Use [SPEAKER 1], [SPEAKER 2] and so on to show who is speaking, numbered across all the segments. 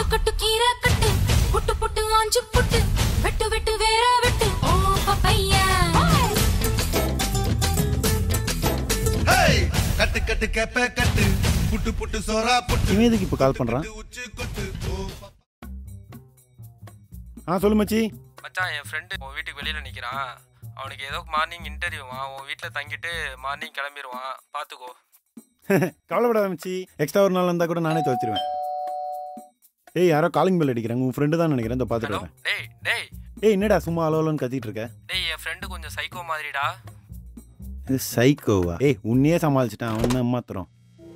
[SPEAKER 1] கட்டு கீரை கட்டு புட்டு புட்டு ஆஞ்சு புட்டு வெட்டு வெட்டு வேற வெட்டு ஓ பப்பையா
[SPEAKER 2] ஹேய் கட்டு கட்டு கேப்ப கட்டு புட்டு புட்டு சோறா புட்டு
[SPEAKER 3] இவன் எதுக்கு இப்போ கால் பண்ணுறான்
[SPEAKER 2] உச்சி கொட்டு ஓ
[SPEAKER 3] ஆ சொல்லு மச்சி
[SPEAKER 4] மச்சான் என் ஃப்ரெண்டு உன் வீட்டுக்கு வெளியில் நிற்கிறான் அவனுக்கு ஏதோ மார்னிங் இன்டர்வியூவான் உன் வீட்டில் தங்கிட்டு மார்னிங் கிளம்பிடுவான் பார்த்துக்கோ
[SPEAKER 3] கவலைப்படாத மச்சி எக்ஸ்ட்ரா ஒரு நாள் இருந்தால் கூட நானே துவைச்சிருவேன் ஏய் யாரோ காலிங் பெல் அடிக்கிறாங்க உன் ஃப்ரெண்டு தான் நினைக்கிறேன் இந்த பார்த்துட்டு
[SPEAKER 4] ஹலோ
[SPEAKER 3] வரேன்
[SPEAKER 4] டேய் டேய்
[SPEAKER 3] ஏய் என்னடா சும்மா அலோலன்னு கத்திட்டு இருக்க
[SPEAKER 4] டேய் என் ஃப்ரெண்டு கொஞ்சம் சைக்கோ மாதிரிடா
[SPEAKER 3] இது சைக்கோவா ஏய் உன்னையே சமாளிச்சிட்டான் அவன் தான் மாத்திரம்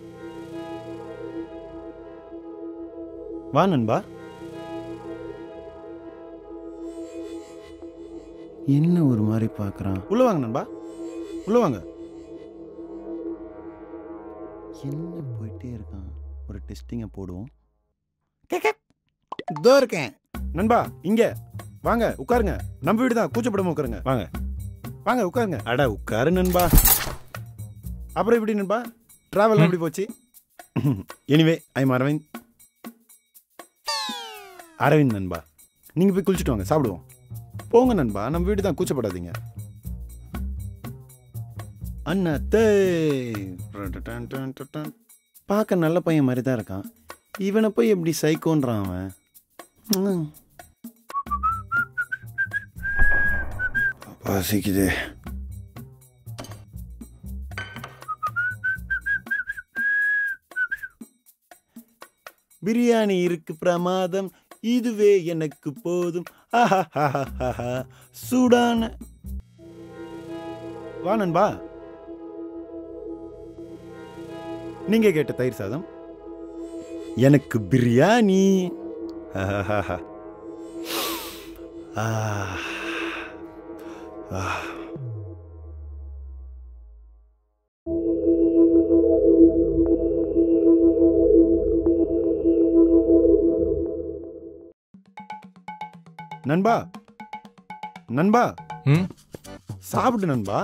[SPEAKER 3] வா நண்பா என்ன ஒரு மாதிரி பார்க்குறான் உள்ள வாங்க நண்பா உள்ள வாங்க என்ன போயிட்டே இருக்கான் ஒரு டெஸ்டிங்கை போடுவோம் கேக்க இதோ இருக்கேன் நண்பா இங்க வாங்க உட்காருங்க நம்ம வீடு தான் கூச்சப்படாம உட்காருங்க வாங்க வாங்க உட்காருங்க அட உட்காரு நண்பா அப்புறம் எப்படி நண்பா டிராவல் எப்படி போச்சு எனிவே ஐ அரவிந்த் அரவிந்த் நண்பா நீங்கள் போய் குளிச்சுட்டு வாங்க சாப்பிடுவோம் போங்க நண்பா நம்ம வீடு தான் கூச்சப்படாதீங்க அண்ணா தே பார்க்க நல்ல பையன் மாதிரி தான் இருக்கான் இவனை போய் எப்படி சைக்கோன்றான் அவன் ம். பசிக்குது பிரியாணி இருக்கு பிரமாதம் இதுவே எனக்கு போதும் ஆஹாஹாஹாஹா. சூடான வா நண்பா நீங்க கேட்ட தயிர் சாதம் எனக்கு பிரியாணி ஆஹாஹாஹா. ஆ. ஆ. நண்பா நண்பா
[SPEAKER 4] ம்
[SPEAKER 3] சாப்பிடு நண்பா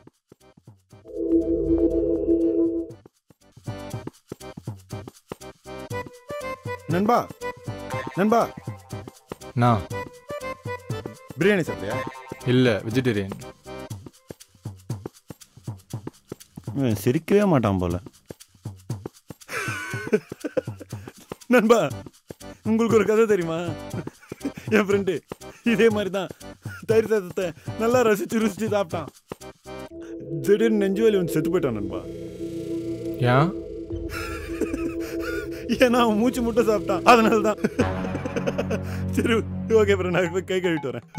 [SPEAKER 3] நண்பா நண்பா
[SPEAKER 5] நான்
[SPEAKER 3] பிரியாணி சாப்பிட்டியா
[SPEAKER 5] இல்லை வெஜிடேரியன்
[SPEAKER 3] இவன் சிரிக்கவே மாட்டான் போல நண்பா உங்களுக்கு ஒரு கதை தெரியுமா என் ஃப்ரெண்டு இதே மாதிரி தான் தயிர் சாதத்தை நல்லா ரசிச்சு ருசிச்சு சாப்பிட்டான் திடீர்னு நெஞ்சு வலி வந்து செத்து போயிட்டான் நண்பா
[SPEAKER 5] ஏன்
[SPEAKER 3] ஏன்னா அவன் மூச்சு முட்டை சாப்பிட்டான் அதனால தான் சரி ஓகே அப்புறம் நான் போய் கை கழுவிட்டு வரேன்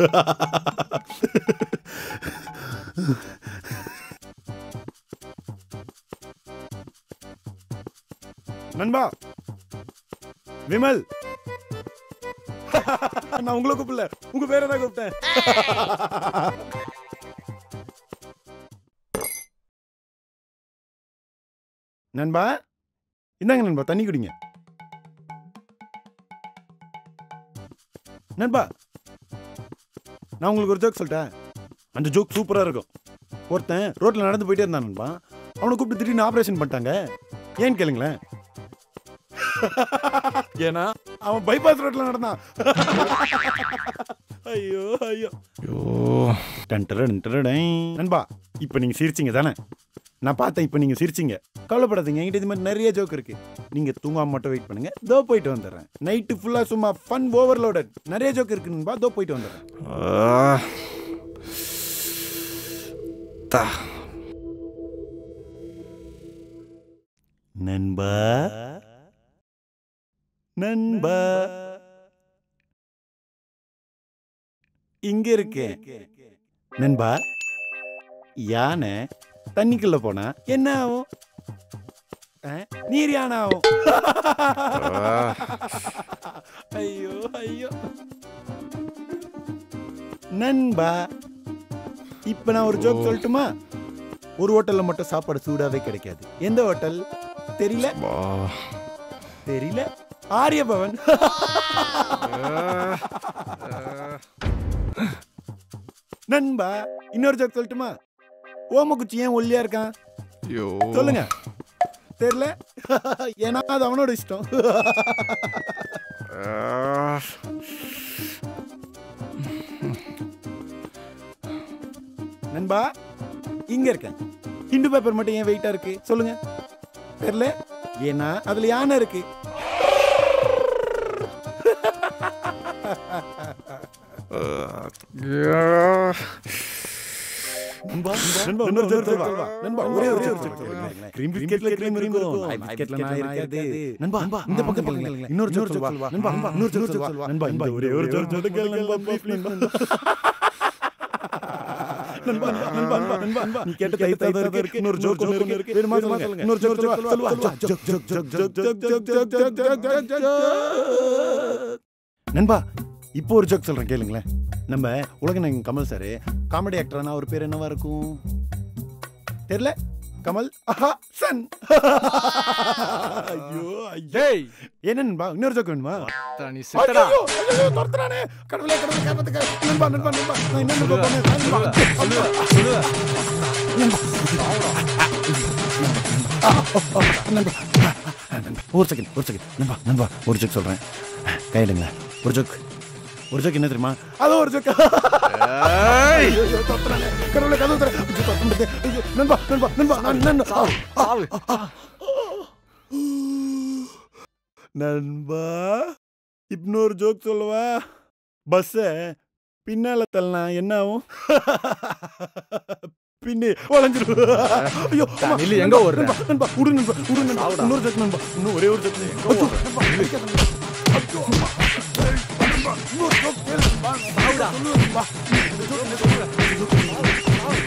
[SPEAKER 3] நண்பா விமல் நான் உங்களை கூப்பிடல உங்க பேரை தான் கூப்பிட்டேன் நண்பா இந்தாங்க நண்பா தண்ணி குடிங்க நண்பா நான் உங்களுக்கு ஒரு ஜோக் சொல்லிட்டேன் அந்த ஜோக் சூப்பராக இருக்கும் ஒருத்தன் ரோட்டில் நடந்து போயிட்டே இருந்தான் நண்பா அவனை கூப்பிட்டு திடீர்னு ஆப்ரேஷன் பண்ணிட்டாங்க ஏன்னு கேளுங்களேன் ஏன்னா அவன் பைபாஸ் ரோட்ல நடந்தான் ஐயோ ஐயோ
[SPEAKER 5] ஐயோ
[SPEAKER 3] டன் டரடன் டரடன். நண்பா இப்போ நீங்க சிரிச்சீங்க தானே நான் பார்த்தேன் இப்போ நீங்க சிரிச்சீங்க கவலைப்படாதீங்க என்கிட்ட இது மாதிரி நிறைய ஜோக் இருக்கு நீங்க தூங்காம மட்டும் வெயிட் பண்ணுங்க தோ போயிட்டு வந்துடுறேன் நைட்டு ஃபுல்லா சும்மா ஃபன் ஓவர்லோடட் நிறைய ஜோக் இருக்கு நண்பா தோ போயிட்டு வந்துடுறேன்
[SPEAKER 5] ஆ. தா
[SPEAKER 3] நண்பா நண்பா இங்க இருக்கேன் நண்பா யானை தண்ணிக்குள்ள போனா என்ன ஆகும் ஆ, நீர் யானை ஆகும் ஐயோ ஐயோ நண்பா இப்ப நான் ஒரு ஜோக் சொல்லட்டுமா ஒரு ஹோட்டல்ல மட்டும் சாப்பாடு சூடாவே கிடைக்காது எந்த ஹோட்டல் தெரியல
[SPEAKER 5] பா.
[SPEAKER 3] தெரியல ஆரியபவன் நண்பா இன்னொரு ஜோக் சொல்லட்டுமா ஓமக்குச்சி ஏன் ஒல்லியா இருக்கான்
[SPEAKER 5] ஐயோ
[SPEAKER 3] நண்பா இங்க இருக்கேன் ஹிண்டு பேப்பர் மட்டும் ஏன் வெயிட்டா இருக்கு சொல்லுங்க தெரியல ஏன்னா அதுல யானை இருக்கு நண்பா, நண்பா, இன்னொரு joke சொல்லவா? நண்பா, ஒரே ஒரு joke சொல்லுங்க. Cream biscuitல cream இருக்கும். I biscuitல நான் இருக்காது. நண்பா, இந்த பக்கம் பாருங்களேன். இன்னொரு joke சொல்லவா? நண்பா, நண்பா, இன்னொரு joke சொல்லவா? நண்பா, இந்த ஒரே ஒரு joke மட்டும் கேளு நண்பா, please, நண்பா. நண்பா, நண்பா, நண்பா, நண்பா, நண்பா, நீ கேட்ட தைத்த தான் இருக்கு. இன்னொரு joke ஒண்ணு இருக்கு. வேணுமா சொல்லுங்க. இன்னொரு joke சொல்லவா? சொல்லவா? Joke, joke, joke, joke, joke, joke, joke, joke, joke, joke, joke, joke. நண்பா இப்போ ஒரு ஜோக் சொல்றேன் கேளுங்களேன் நம்ம உலகநாயகன் கமல் சார் காமெடி ஆக்டர்னா அவர் பேர் என்னவா இருக்கும் தெரியல கமல் ஆஹா சன் ஐயோ ஐயோ
[SPEAKER 5] டேய்
[SPEAKER 3] என்ன நண்பா இன்னொரு ஜோக் வேணுமா
[SPEAKER 5] தா, நீ செத்தடா
[SPEAKER 3] ஐயோ, ஐயோ, துரத்துறானே. கடவுளே, கடவுளே, காப்பாத்துக்க. நண்பா, நண்பா, நண்பா, நான் என்ன நண்பா பண்ணேன்? நண்பா, நண்பா. நண்பா, ஒரு செகண்ட் ஒரு செகண்ட் நண்பா நண்பா ஒரு ஜோக் சொல்றேன் கையிடுங்க ஒரு ஜோக் ஒரு ஜோக் என்ன தெரியுமா அது ஒரு ஜோக் ஐயோ, ஐயோ, துரத்துறானே. கடவுளே, கதவு திற. ஐயோ, துரத்த முடியாது. ஐயோ, நண்பா நண்பா நண்பா நான் நண்பா
[SPEAKER 5] சாவு
[SPEAKER 3] நண்பா இன்னொரு ஜோக் சொல்லவா பஸ்ஸ பின்னால தள்ளனா என்ன ஆகும் பின்னே வளைஞ்சிரும் ஐயோ அம்மா,
[SPEAKER 5] நில்லு, எங்க
[SPEAKER 3] நண்பா,
[SPEAKER 5] ஓடுற?
[SPEAKER 3] நண்பா, நண்பா விடு நண்பா விடு நண்பா
[SPEAKER 5] சாவுடா.
[SPEAKER 3] இன்னொரு ஜோக் நண்பா இன்னும் ஒரே ஒரு ஜோக் ஐயோ, நண்பா, அடிக்காத நண்பா. ஐயோ, அம்மா. ஏய், நண்பா, இன்னொரு ஜோக் கேளு நண்பா. சாவுடா. சொல்லு நண்பா. இந்த ஜோக் என்ன சொல்ற? இந்த ஜோக் என்ன சொல்ற?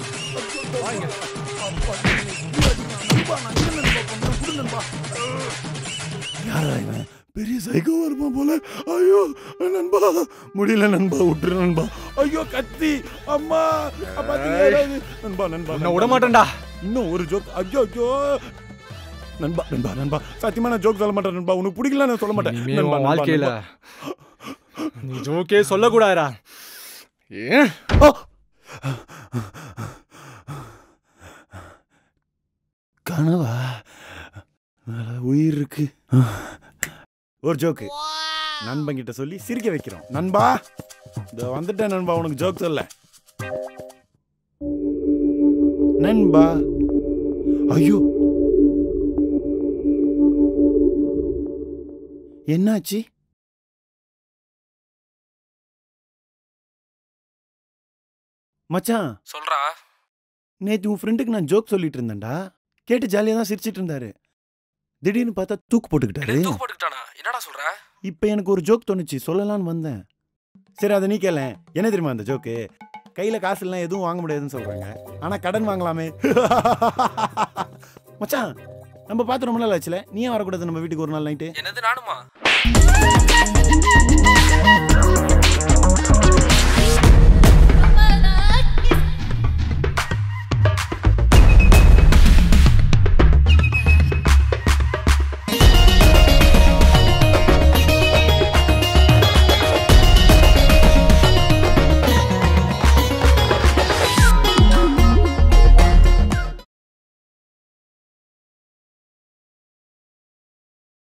[SPEAKER 3] நண்பா, நான் என்ன நண்பா பண்ணேன்? விடு நண்பா. யாரா இவன் பெரிய சைக்கோ வருமா போல ஐயோ நண்பா முடியல நண்பா விட்டுரு நண்பா ஐயோ கத்தி அம்மா பாத்தீங்க யாராவது? நண்பா நண்பா
[SPEAKER 5] உன்னை விட மாட்டேன்டா
[SPEAKER 3] இன்னும் ஒரு ஜோக் ஐயோ ஐயோ நண்பா நண்பா நண்பா சத்தியமா நான் ஜோக் சொல்ல மாட்டேன் நண்பா உனக்கு பிடிக்கல நான் சொல்ல மாட்டேன்
[SPEAKER 5] இனிமே
[SPEAKER 3] நண்பா,
[SPEAKER 5] உன்
[SPEAKER 3] நண்பா,
[SPEAKER 5] வாழ்க்கையில
[SPEAKER 3] நண்பா.
[SPEAKER 5] நீ ஜோக்கே சொல்லக்கூடாதுடா ஏன்
[SPEAKER 3] ஆ! கனவா மேல உயிர் இருக்கு ஒரு ஜோக்கு நண்பன் கிட்ட சொல்லி சிரிக்க வைக்கிறோம் நண்பா இந்த வந்துட்டேன் நண்பா உனக்கு ஜோக் சொல்ல நண்பா ஐயோ என்னாச்சு மச்சான்
[SPEAKER 4] சொல்றா
[SPEAKER 3] நேத்து உன் ஃப்ரெண்டுக்கு நான் ஜோக் சொல்லிட்டு இருந்தேன்டா கேட்டு ஜாலியாக தான் சிரிச்சிட்டு இருந்தாரு திடீர்னு பார்த்தா தூக்கு போட்டுக்கிட்டாரு
[SPEAKER 4] தூக்கு போட்டுக்கிட்டானா என்னடா சொல்ற
[SPEAKER 3] இப்போ எனக்கு ஒரு ஜோக் தோணுச்சு சொல்லலாம்னு வந்தேன் சரி அதை நீ கேள என்ன தெரியுமா அந்த ஜோக்கு கையில் காசு எல்லாம் எதுவும் வாங்க முடியாதுன்னு சொல்றாங்க ஆனா கடன் வாங்கலாமே மச்சான் நம்ம பார்த்து ரொம்ப நாள் ஆச்சுல நீ ஏன் வரக்கூடாது நம்ம வீட்டுக்கு ஒரு நாள் நைட்டு
[SPEAKER 4] என்னது நானுமா